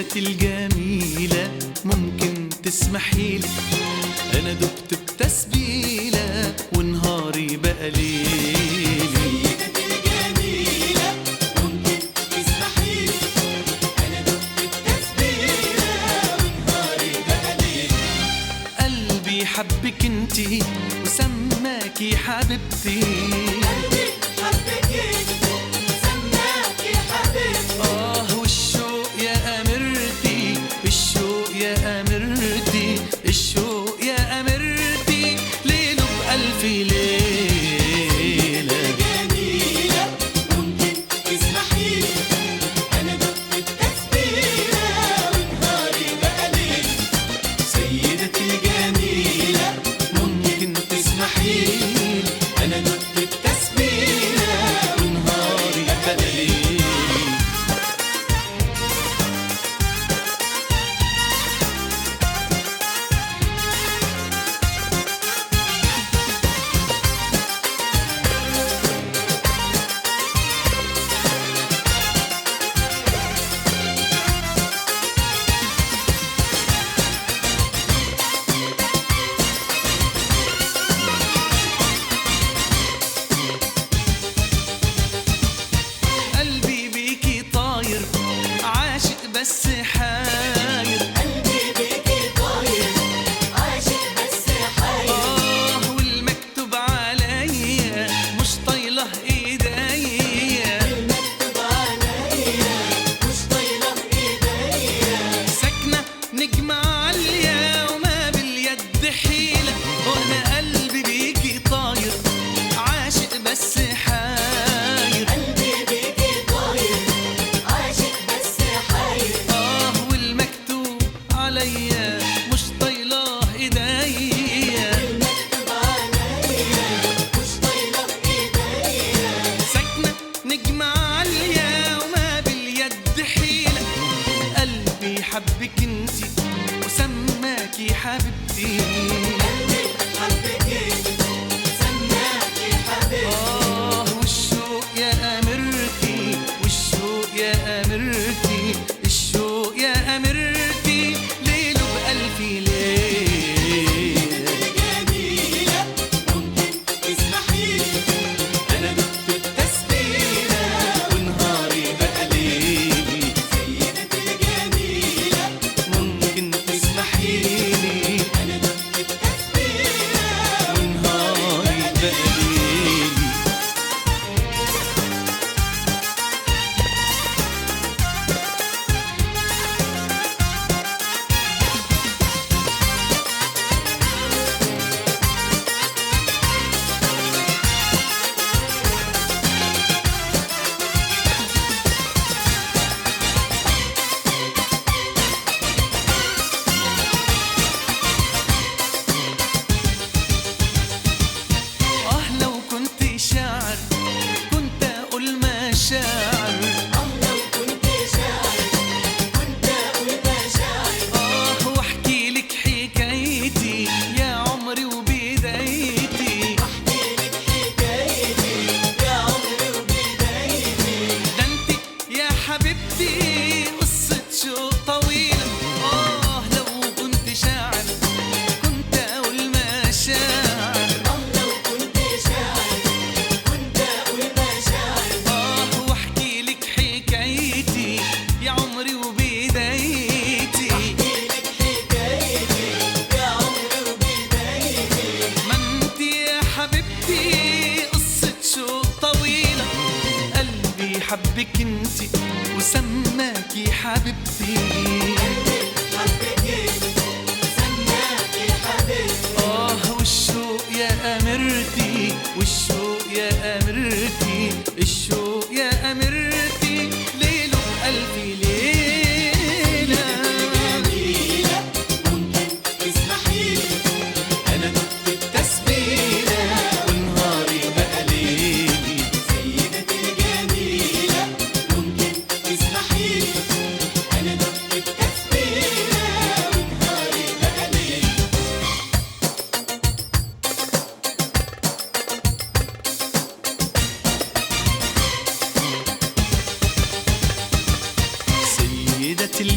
سيدتي الجميلة ممكن تسمحي لي أنا دبت بتسبيلة ونهاري بقى ليلي سيدتي الجميلة ممكن تسمحي لي أنا دقت التسبيلة ونهاري بقى ليل قلبي حبك انتي وسماكي حبيبتي قلبي حبك انت سماكي حبيبتي آه والشوق يا أميرتي الشوق يا أميرتي الشوق يا أميرتي ليله بألف ليلة جميلة ممكن تسمحي لي أنا دقت التسبيلة ونهاري بقى ليل سيدتي الجميلة ممكن تسمحي لي أنا دقت التسبيلة ونهاري بقى ليلي قلبي بيكي طاير عاشق بس حاير قلبي بيكي طاير عاشق بس حاير آه والمكتوب عليا مش طايله ايديا المكتوب عليا مش طايلة إيديا ساكنة نجمة عالية وما باليد حيلة وانا قلبي بيكي طاير عاشق بس حاير قلبي بيكي طاير عاشق بس حاير آه والمكتوب عليا مش طايله ايديا المكتوب عليا مش طايلة إيديا ساكنة نجمة عالية وما باليد حيلة قلبي حبك انتي وسماكي حبيبتي قلبي حبك انت سماكي حبيبتي آه والشوق يا أميرتي والشوق يا أميرتي الشوق يا أميرتي ليله بألف ليلة جميلة ممكن تسمحي لي أنا دقت التسبيلة ونهاري بقى ليلي سيدتي الجميلة ممكن تسمحي لي أنا دقت التسبيلة ونهاري بقى ليلي آه لو كنت شاعر كنت أقول مشاعر آه لو كنت شاعر كنت أقول مشاعر آه واحكي لك حكايتي يا عمري وبدايتي أحكي لك حكايتي يا عمري وبدايتي ده انت يا حبيبتي قصة شوق طويلة آه لو كنت شاعر كنت أقول مشاعر آه لو كنت شاعر كنت أقول مشاعر آه واحكي لك حكايتي يا عمري وبدايتي أحكي لك حكايتي يا عمري وبدايتي ما انت يا حبيبتي قصة شوق طويلة قلبي حبك انت وسماكي حبيبتي حبك انت سماكي حبيبتي آه والشوق يا أميرتي والشوق يا أميرتي الشوق يا أميرتي ليله بألف ليلة جميلة ممكن تسمحي لي أنا دقت التسبيلة ونهاري بقى ليلي سيدتي الجميلة ممكن تسمحي لي أنا دقت التسبيلة ونهاري بقى ليل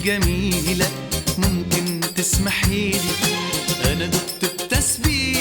جميلة ممكن تسمحيلي أنا دقت التسبيح